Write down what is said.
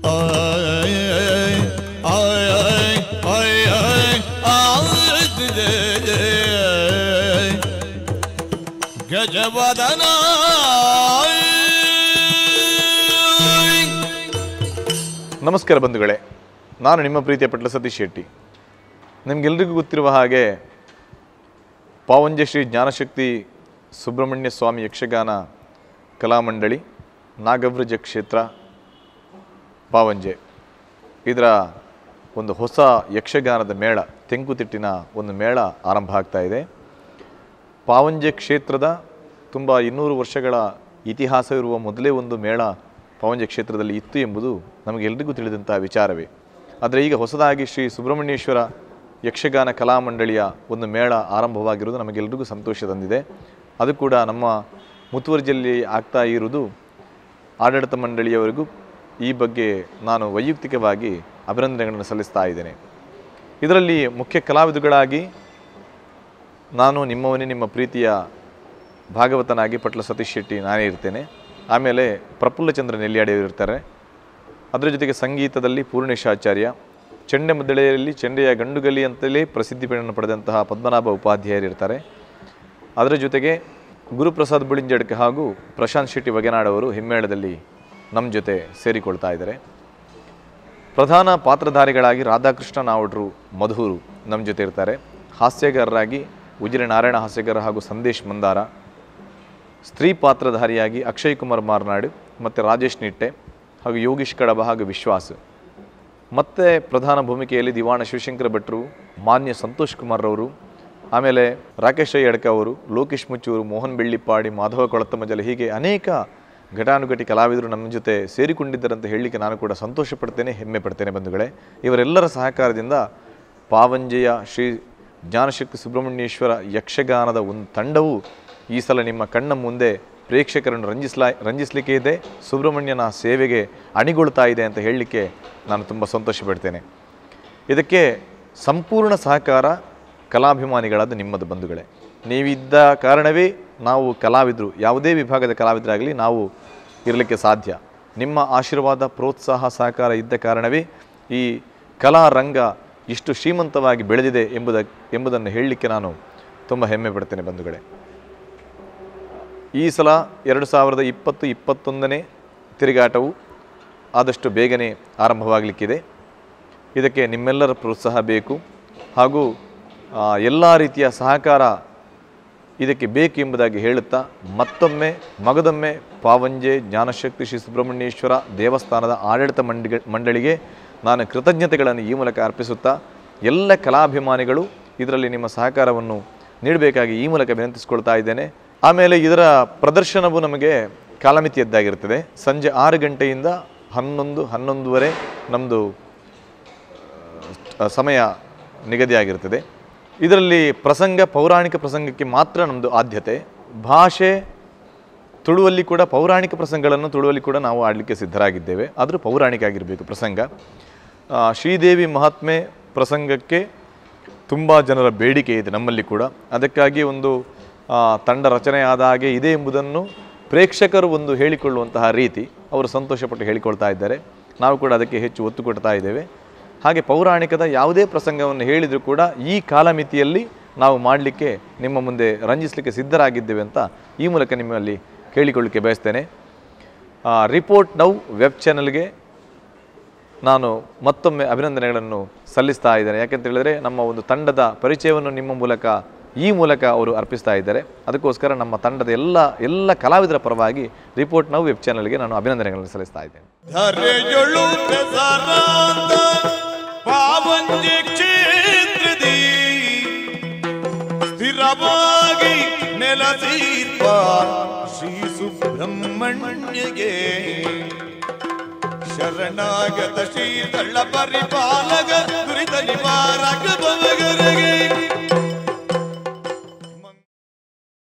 ಗಜವದನ ನಮಸ್ಕಾರ ಬಂಧುಗಳೇ ನಾನು ನಿಮ್ಮ ಪ್ರೀತಿಯ ಪಟ್ಲ ಸತೀಶ್ ಶೆಟ್ಟಿ ನಿಮಗೆಲ್ರಿಗೂ ಗೊತ್ತಿರುವ ಹಾಗೆ ಪಾವಂಜ ಶ್ರೀ ಜ್ಞಾನಶಕ್ತಿ ಸುಬ್ರಹ್ಮಣ್ಯ ಸ್ವಾಮಿ ಯಕ್ಷಗಾನ ಕಲಾಮಂಡಳಿ ನಾಗವ್ರಜ ಕ್ಷೇತ್ರ ಪಾವಂಜೆ ಇದರ ಒಂದು ಹೊಸ ಯಕ್ಷಗಾನದ ಮೇಳ ತೆಂಕುತಿಟ್ಟಿನ ಒಂದು ಮೇಳ ಆರಂಭ ಆಗ್ತಾ ಇದೆ ಪಾವಂಜೆ ಕ್ಷೇತ್ರದ ತುಂಬ ಇನ್ನೂರು ವರ್ಷಗಳ ಇತಿಹಾಸವಿರುವ ಮೊದಲೇ ಒಂದು ಮೇಳ ಪಾವಂಜೆ ಕ್ಷೇತ್ರದಲ್ಲಿ ಇತ್ತು ಎಂಬುದು ನಮಗೆಲ್ಲರಿಗೂ ತಿಳಿದಂಥ ವಿಚಾರವೇ ಆದರೆ ಈಗ ಹೊಸದಾಗಿ ಶ್ರೀ ಸುಬ್ರಹ್ಮಣ್ಯೇಶ್ವರ ಯಕ್ಷಗಾನ ಕಲಾಮಂಡಳಿಯ ಒಂದು ಮೇಳ ಆರಂಭವಾಗಿರುವುದು ನಮಗೆಲ್ಲರಿಗೂ ಸಂತೋಷ ತಂದಿದೆ ಅದು ಕೂಡ ನಮ್ಮ ಮುತುವರ್ಜಿಯಲ್ಲಿ ಆಗ್ತಾ ಇರುವುದು ಆಡಳಿತ ಮಂಡಳಿಯವರಿಗೂ ಈ ಬಗ್ಗೆ ನಾನು ವೈಯಕ್ತಿಕವಾಗಿ ಅಭಿನಂದನೆಗಳನ್ನು ಸಲ್ಲಿಸ್ತಾ ಇದ್ದೇನೆ ಇದರಲ್ಲಿ ಮುಖ್ಯ ಕಲಾವಿದರುಗಳಾಗಿ ನಾನು ನಿಮ್ಮವನೇ ನಿಮ್ಮ ಪ್ರೀತಿಯ ಭಾಗವತನಾಗಿ ಪಟ್ಲ ಸತೀಶ್ ಶೆಟ್ಟಿ ನಾನೇ ಇರ್ತೇನೆ ಆಮೇಲೆ ಪ್ರಫುಲ್ಲಚಂದ್ರ ನೆಲ್ಲಿಯಾಡಿಯವರು ಇರ್ತಾರೆ ಅದರ ಜೊತೆಗೆ ಸಂಗೀತದಲ್ಲಿ ಪೂರ್ಣೇಶಾಚಾರ್ಯ ಚೆಂಡೆ ಮುದ್ದಳೆಯಲ್ಲಿ ಚೆಂಡೆಯ ಗಂಡುಗಲಿ ಅಂತಲೇ ಪ್ರಸಿದ್ಧಿಯನ್ನು ಪಡೆದಂತಹ ಪದ್ಮನಾಭ ಉಪಾಧ್ಯಾಯರು ಇರ್ತಾರೆ ಅದರ ಜೊತೆಗೆ ಗುರುಪ್ರಸಾದ್ ಬುಳಿಂಜಡ್ಕ ಹಾಗೂ ಪ್ರಶಾಂತ್ ಶೆಟ್ಟಿ ವಗೆನಾಡ್ ಅವರು ಹಿಮ್ಮೇಳದಲ್ಲಿ ನಮ್ಮ ಜೊತೆ ಸೇರಿಕೊಳ್ತಾ ಇದ್ದಾರೆ ಪ್ರಧಾನ ಪಾತ್ರಧಾರಿಗಳಾಗಿ ರಾಧಾಕೃಷ್ಣ ನಾವಡ್ರು ಮಧುರು ನಮ್ಮ ಜೊತೆ ಇರ್ತಾರೆ ಹಾಸ್ಯಗಾರರಾಗಿ ಉಜಿರೆ ನಾರಾಯಣ ಹಾಸ್ಯಗಾರ ಹಾಗೂ ಸಂದೇಶ್ ಮಂದಾರ ಸ್ತ್ರೀ ಪಾತ್ರಧಾರಿಯಾಗಿ ಅಕ್ಷಯ್ ಕುಮಾರ್ ಮಾರ್ನಾಡು ಮತ್ತು ರಾಜೇಶ್ ನಿಟ್ಟೆ ಹಾಗೂ ಯೋಗೀಶ್ ಕಡಬ ಹಾಗೂ ವಿಶ್ವಾಸ್ ಮತ್ತೆ ಪ್ರಧಾನ ಭೂಮಿಕೆಯಲ್ಲಿ ದಿವಾಣ ಶಿವಶಂಕರ ಭಟ್ರು ಮಾನ್ಯ ಸಂತೋಷ್ ಕುಮಾರ್ ಅವರು ಆಮೇಲೆ ರಾಕೇಶ್ ಅಯ್ಯಡ್ಕ ಅವರು ಲೋಕೇಶ್ ಮುಚ್ಚೂರು ಮೋಹನ್ ಬೆಳ್ಳಿಪ್ಪಾಡಿ ಮಾಧವ ಕೊಳತ್ತಮಜಲ ಹೀಗೆ ಅನೇಕ ಘಟಾನುಘಟಿ ಕಲಾವಿದರು ನಮ್ಮ ಜೊತೆ ಸೇರಿಕೊಂಡಿದ್ದರಂತ ಹೇಳಲಿಕ್ಕೆ ನಾನು ಕೂಡ ಸಂತೋಷ ಪಡ್ತೇನೆ ಹೆಮ್ಮೆ ಪಡ್ತೇನೆ ಬಂಧುಗಳೇ ಇವರೆಲ್ಲರ ಸಹಕಾರದಿಂದ ಪಾವಂಜೆಯ ಶ್ರೀ ಜ್ಞಾನಶಕ್ತಿ ಸುಬ್ರಹ್ಮಣ್ಯೇಶ್ವರ ಯಕ್ಷಗಾನದ ಒಂದು ತಂಡವು ಈ ಸಲ ನಿಮ್ಮ ಕಣ್ಣ ಮುಂದೆ ಪ್ರೇಕ್ಷಕರನ್ನು ರಂಜಿಸ್ಲಾ ರಂಜಿಸಲಿಕ್ಕೆ ಇದೆ ಸುಬ್ರಹ್ಮಣ್ಯನ ಸೇವೆಗೆ ಅಣಿಗೊಳ್ತಾ ಇದೆ ಅಂತ ಹೇಳಲಿಕ್ಕೆ ನಾನು ತುಂಬ ಸಂತೋಷ ಪಡ್ತೇನೆ ಇದಕ್ಕೆ ಸಂಪೂರ್ಣ ಸಹಕಾರ ಕಲಾಭಿಮಾನಿಗಳಾದ ನಿಮ್ಮದು ಬಂಧುಗಳೇ ನೀವಿದ್ದ ಕಾರಣವೇ ನಾವು ಕಲಾವಿದರು ಯಾವುದೇ ವಿಭಾಗದ ಕಲಾವಿದರಾಗಲಿ ನಾವು ಇರಲಿಕ್ಕೆ ಸಾಧ್ಯ ನಿಮ್ಮ ಆಶೀರ್ವಾದ ಪ್ರೋತ್ಸಾಹ ಸಹಕಾರ ಇದ್ದ ಕಾರಣವೇ ಈ ಕಲಾರಂಗ ಇಷ್ಟು ಶ್ರೀಮಂತವಾಗಿ ಬೆಳೆದಿದೆ ಎಂಬುದ ಎಂಬುದನ್ನು ಹೇಳಲಿಕ್ಕೆ ನಾನು ತುಂಬ ಹೆಮ್ಮೆ ಪಡ್ತೇನೆ ಬಂಧುಗಳೇ ಈ ಸಲ ಎರಡು ಸಾವಿರದ ಇಪ್ಪತ್ತು ಇಪ್ಪತ್ತೊಂದನೇ ತಿರುಗಾಟವು ಆದಷ್ಟು ಬೇಗನೆ ಆರಂಭವಾಗಲಿಕ್ಕಿದೆ ಇದಕ್ಕೆ ನಿಮ್ಮೆಲ್ಲರ ಪ್ರೋತ್ಸಾಹ ಬೇಕು ಹಾಗೂ ಎಲ್ಲ ರೀತಿಯ ಸಹಕಾರ ಇದಕ್ಕೆ ಬೇಕು ಎಂಬುದಾಗಿ ಹೇಳುತ್ತಾ ಮತ್ತೊಮ್ಮೆ ಮಗದೊಮ್ಮೆ ಪಾವಂಜೆ ಜ್ಞಾನಶಕ್ತಿ ಶ್ರೀ ಸುಬ್ರಹ್ಮಣ್ಯೇಶ್ವರ ದೇವಸ್ಥಾನದ ಆಡಳಿತ ಮಂಡಿ ಮಂಡಳಿಗೆ ನಾನು ಕೃತಜ್ಞತೆಗಳನ್ನು ಈ ಮೂಲಕ ಅರ್ಪಿಸುತ್ತಾ ಎಲ್ಲ ಕಲಾಭಿಮಾನಿಗಳು ಇದರಲ್ಲಿ ನಿಮ್ಮ ಸಹಕಾರವನ್ನು ನೀಡಬೇಕಾಗಿ ಈ ಮೂಲಕ ವಿನಂತಿಸಿಕೊಳ್ತಾ ಇದ್ದೇನೆ ಆಮೇಲೆ ಇದರ ಪ್ರದರ್ಶನವು ನಮಗೆ ಕಾಲಮಿತಿಯದ್ದಾಗಿರ್ತದೆ ಸಂಜೆ ಆರು ಗಂಟೆಯಿಂದ ಹನ್ನೊಂದು ಹನ್ನೊಂದುವರೆ ನಮ್ಮದು ಆ, ಸಮಯ ನಿಗದಿಯಾಗಿರ್ತದೆ ಇದರಲ್ಲಿ ಪ್ರಸಂಗ ಪೌರಾಣಿಕ ಪ್ರಸಂಗಕ್ಕೆ ಮಾತ್ರ ನಮ್ಮದು ಆದ್ಯತೆ ಭಾಷೆ ತುಳುವಲ್ಲಿ ಕೂಡ ಪೌರಾಣಿಕ ಪ್ರಸಂಗಗಳನ್ನು ತುಳುವಲ್ಲಿ ಕೂಡ ನಾವು ಆಡಲಿಕ್ಕೆ ಸಿದ್ಧರಾಗಿದ್ದೇವೆ ಆದರೂ ಪೌರಾಣಿಕ ಆಗಿರಬೇಕು ಪ್ರಸಂಗ ಆ, ಶ್ರೀದೇವಿ ಮಹಾತ್ಮೆ ಪ್ರಸಂಗಕ್ಕೆ ತುಂಬ ಜನರ ಬೇಡಿಕೆ ಇದೆ ನಮ್ಮಲ್ಲಿ ಕೂಡ ಅದಕ್ಕಾಗಿ ಒಂದು ಆ, ತಂಡ ರಚನೆ ಆದ ಹಾಗೆ ಇದೆ ಎಂಬುದನ್ನು ಪ್ರೇಕ್ಷಕರು ಒಂದು ಹೇಳಿಕೊಳ್ಳುವಂತಹ ರೀತಿ ಅವರು ಸಂತೋಷಪಟ್ಟು ಹೇಳಿಕೊಳ್ತಾ ಇದ್ದಾರೆ ನಾವು ಕೂಡ ಅದಕ್ಕೆ ಹೆಚ್ಚು ಒತ್ತು ಕೊಡ್ತಾ ಇದ್ದೇವೆ ಹಾಗೆ ಪೌರಾಣಿಕದ ಯಾವುದೇ ಪ್ರಸಂಗವನ್ನು ಹೇಳಿದರೂ ಕೂಡ ಈ ಕಾಲಮಿತಿಯಲ್ಲಿ ನಾವು ಮಾಡಲಿಕ್ಕೆ ನಿಮ್ಮ ಮುಂದೆ ರಂಜಿಸಲಿಕ್ಕೆ ಸಿದ್ಧರಾಗಿದ್ದೇವೆ ಅಂತ ಈ ಮೂಲಕ ನಿಮ್ಮಲ್ಲಿ ಕೇಳಿಕೊಳ್ಳಿಕ್ಕೆ ಬಯಸ್ತೇನೆ ರಿಪೋರ್ಟ್ ನೌ ವೆಬ್ ಚಾನಲ್ಗೆ ನಾನು ಮತ್ತೊಮ್ಮೆ ಅಭಿನಂದನೆಗಳನ್ನು ಸಲ್ಲಿಸ್ತಾ ಇದ್ದೇನೆ ಯಾಕೆಂತ ಹೇಳಿದರೆ ನಮ್ಮ ಒಂದು ತಂಡದ ಪರಿಚಯವನ್ನು ನಿಮ್ಮ ಮೂಲಕ ಈ ಮೂಲಕ ಅವರು ಅರ್ಪಿಸ್ತಾ ಇದ್ದಾರೆ ಅದಕ್ಕೋಸ್ಕರ ನಮ್ಮ ತಂಡದ ಎಲ್ಲ ಎಲ್ಲ ಕಲಾವಿದರ ಪರವಾಗಿ ರಿಪೋರ್ಟ್ ನೌ ವೆಬ್ ಚಾನಲ್ಗೆ ನಾನು ಅಭಿನಂದನೆಗಳನ್ನು ಸಲ್ಲಿಸ್ತಾ ಇದ್ದೇನೆ ಧರೆಯೊಳು ಪ್ರಸಾರಾಂತ ಪಾವಂಜಿ ಕ್ಷೇತ್ರದಿ ಸ್ಥಿರವಾಗಿ ನೆಲಸೀರ್ಪ ಶ್ರೀ ಸುಬ್ರಹ್ಮಣ್ಯಗೆ ಶರಣಾಗತ ಶ್ರೀ ತಳ್ಳ ಪರಿಪಾಲಕ ದುರಿತ ನಿವಾರಕ ಭವಗರಿಗೆ